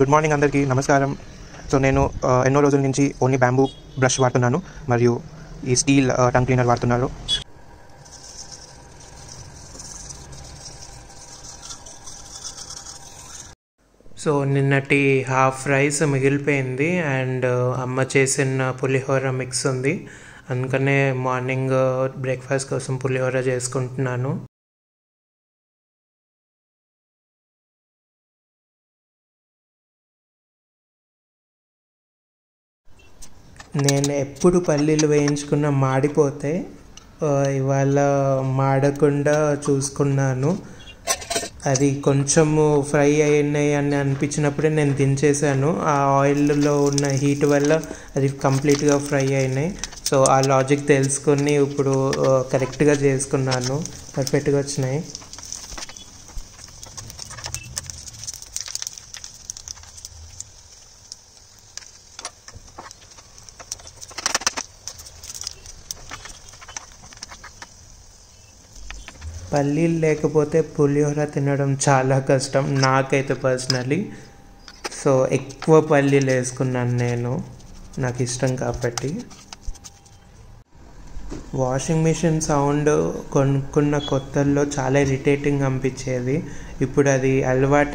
good morning అందరికీ నమస్కారం so నేను ఆ, ఎన్నో రోజుల నుంచి ఓన్లీ బ్యాంబూ బ్రష్ వాడుతున్నాను మరియు ఈ స్టీల్ ఆ, టంగ్ క్లీనర్ వాడుతున్నాను సో నిన్నటి హాఫ్ రైస్ మిగిలిపోయింది అండ్ అమ్మ చేసిన పులిహోర మిక్స్ ఉంది అందుకనే మార్నింగ్ బ్రేక్ఫాస్ట్ కోసం పులిహోర చేసుకుంటున్నాను నేను ఎప్పుడు పల్లీలు వేయించుకున్న మాడిపోతే ఆ, ఇవాళ మాడకుండా చూసుకున్నాను అది కొంచెము ఫ్రై అయినాయి అని అనిపించినప్పుడే నేను దించేసాను ఆ ఆయిల్లో ఉన్న హీట్ వల్ల అది కంప్లీట్గా ఫ్రై అయినాయి సో ఆ లాజిక్ తెలుసుకొని ఇప్పుడు కరెక్ట్గా చేసుకున్నాను పర్ఫెక్ట్గా వచ్చినాయి పల్లీలు లేకపోతే పులిహోర తినడం చాలా కష్టం నాకైతే పర్సనలీ సో ఎక్కువ పల్లీలు వేసుకున్నాను నేను నాకు ఇష్టం కాబట్టి వాషింగ్ మిషన్ సౌండ్ కొనుక్కున్న కొత్తల్లో చాలా ఇరిటేటింగ్ అనిపించేది ఇప్పుడు అది అలవాటు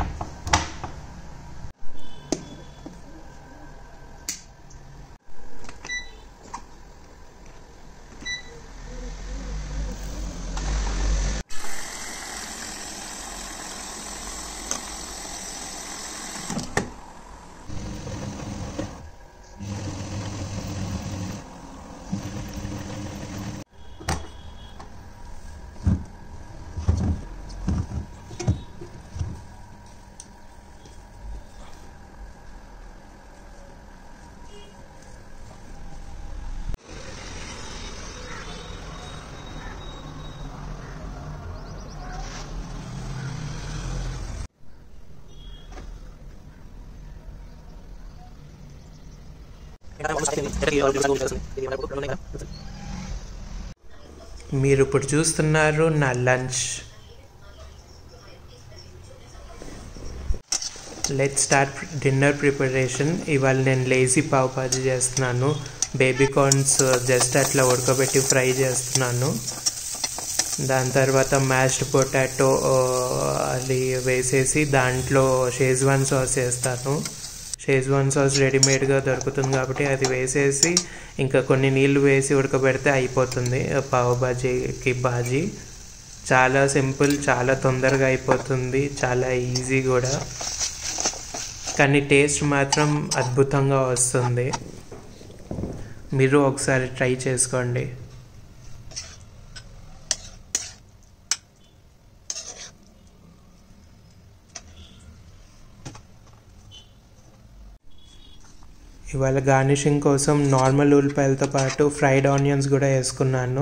మీరు ఇప్పుడు చూస్తున్నారు నా lunch let start dinner preparation ఇవాళ నేను లేజీ పావ్ భాజీ చేస్తున్నాను బేబీ కార్న్స్ జస్ట్ అట్లా ఉడకబెట్టి ఫ్రై చేస్తున్నాను దాని తర్వాత మ్యాష్డ్ పొటాటో అది వేసేసి దాంట్లో షేజ్వాన్ సాస్ వేస్తాను షేజ్వాన్ సాస్ రెడీమేడ్గా దొరుకుతుంది కాబట్టి అది వేసేసి ఇంకా కొన్ని నీళ్లు వేసి ఉడకబెడితే అయిపోతుంది పావు బాజీకి బాజీ చాలా సింపుల్ చాలా తొందరగా అయిపోతుంది చాలా ఈజీ కూడా కానీ టేస్ట్ మాత్రం అద్భుతంగా వస్తుంది మీరు ఒకసారి ట్రై చేసుకోండి ఇవాళ గార్నిషింగ్ కోసం నార్మల్ ఉల్లిపాయలతో పాటు ఫ్రైడ్ ఆనియన్స్ కూడా వేసుకున్నాను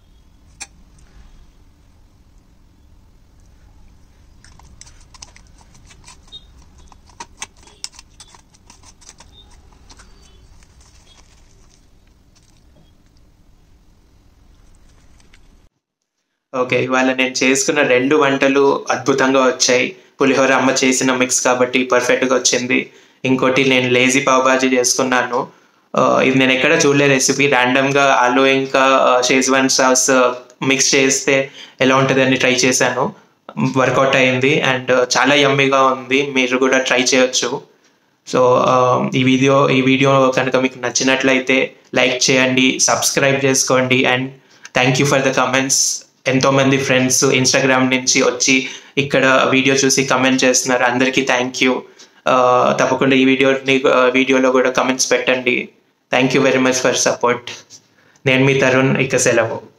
ఓకే ఇవాళ నేను చేసుకున్న రెండు వంటలు అద్భుతంగా వచ్చాయి పులిహోర అమ్మ చేసిన మిక్స్ కాబట్టి పర్ఫెక్ట్గా వచ్చింది ఇంకోటి నేను లేజీ పావ్ బాజీ చేసుకున్నాను ఆ, ఇది నేను ఎక్కడ చూడలే రెసిపీ ర్యాండమ్గా ఆలు ఇంకా షేజ్వాన్ సాస్ మిక్స్ చేస్తే ఎలా ఉంటుందని ట్రై చేశాను వర్కౌట్ అయింది అండ్ చాలా యమ్మీగా ఉంది మీరు కూడా ట్రై చేయొచ్చు సో ఆ, ఈ వీడియో ఈ వీడియో కనుక మీకు నచ్చినట్లయితే లైక్ చేయండి సబ్స్క్రైబ్ చేసుకోండి and thank you for the comments ఎంతోమంది ఫ్రెండ్స్ ఇన్స్టాగ్రామ్ నుంచి వచ్చి ఇక్కడ వీడియో చూసి కమెంట్ చేస్తున్నారు అందరికీ థ్యాంక్ యూ తప్పకుండా ఈ వీడియోని వీడియోలో కూడా కమెంట్స్ పెట్టండి thank you very much for support నేను మీ తరుణ్ ఇక సెలవు